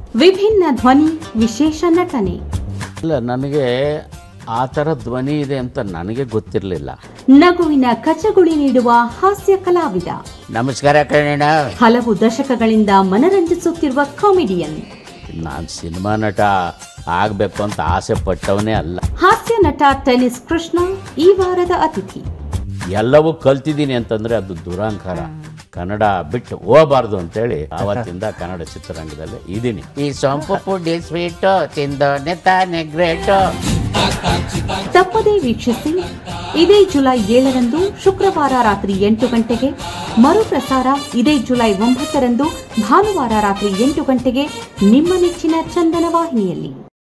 ವಿಭಿನ್ನ ಧ್ವನಿ ವಿಶೇಷ ನಟನೆ ಇಲ್ಲ ನನಗೆ ಆ ಥರ ಧ್ವನಿ ಇದೆ ಅಂತ ನನಗೆ ಗೊತ್ತಿರಲಿಲ್ಲ ನಗುವಿನ ಕಚಗುಳಿ ನೀಡುವ ಹಾಸ್ಯ ಕಲಾವಿದ ನಮಸ್ಕಾರ ಕಣ್ಣ ಹಲವು ದಶಕಗಳಿಂದ ಮನರಂಜಿಸುತ್ತಿರುವ ಕಾಮಿಡಿಯನ್ ನಾನು ಸಿನಿಮಾ ನಟ ಆಗಬೇಕು ಅಂತ ಆಸೆ ಪಟ್ಟವನೇ ಅಲ್ಲ ಹಾಸ್ಯ ನಟ ಟೆನಿಸ್ ಕೃಷ್ಣ ಈ ವಾರದ ಅತಿಥಿ ಎಲ್ಲವೂ ಕಲ್ತಿದ್ದೀನಿ ಅಂತಂದ್ರೆ ಅದು ದುರಾಂಕಾರ ಕನ್ನಡ ಬಿಟ್ಟು ಹೋಗಬಾರ್ದು ಅಂತೇಳಿ ಆವತ್ತಿಂದ ಕನ್ನಡ ಚಿತ್ರರಂಗದಲ್ಲಿ ಇದ್ದೀನಿ ಈ ಸೊಂಪು ಪುಡಿ ಸ್ವೀಟು ತಿಂದೋನೆ ತಾನೆ ಗ್ರೇಟು ತಪ್ಪದೇ ವೀಕ್ಷಿಸಿ ಇದೇ ಜುಲೈ ಏಳರಂದು ಶುಕ್ರವಾರ ರಾತ್ರಿ ಎಂಟು ಗಂಟೆಗೆ ಮರುಪ್ರಸಾರ ಇದೇ ಜುಲೈ ಒಂಬತ್ತರಂದು ಭಾನುವಾರ ರಾತ್ರಿ ಎಂಟು ಗಂಟೆಗೆ ನಿಮ್ಮ ನೆಚ್ಚಿನ ಚಂದನ ವಾಹಿನಿಯಲ್ಲಿ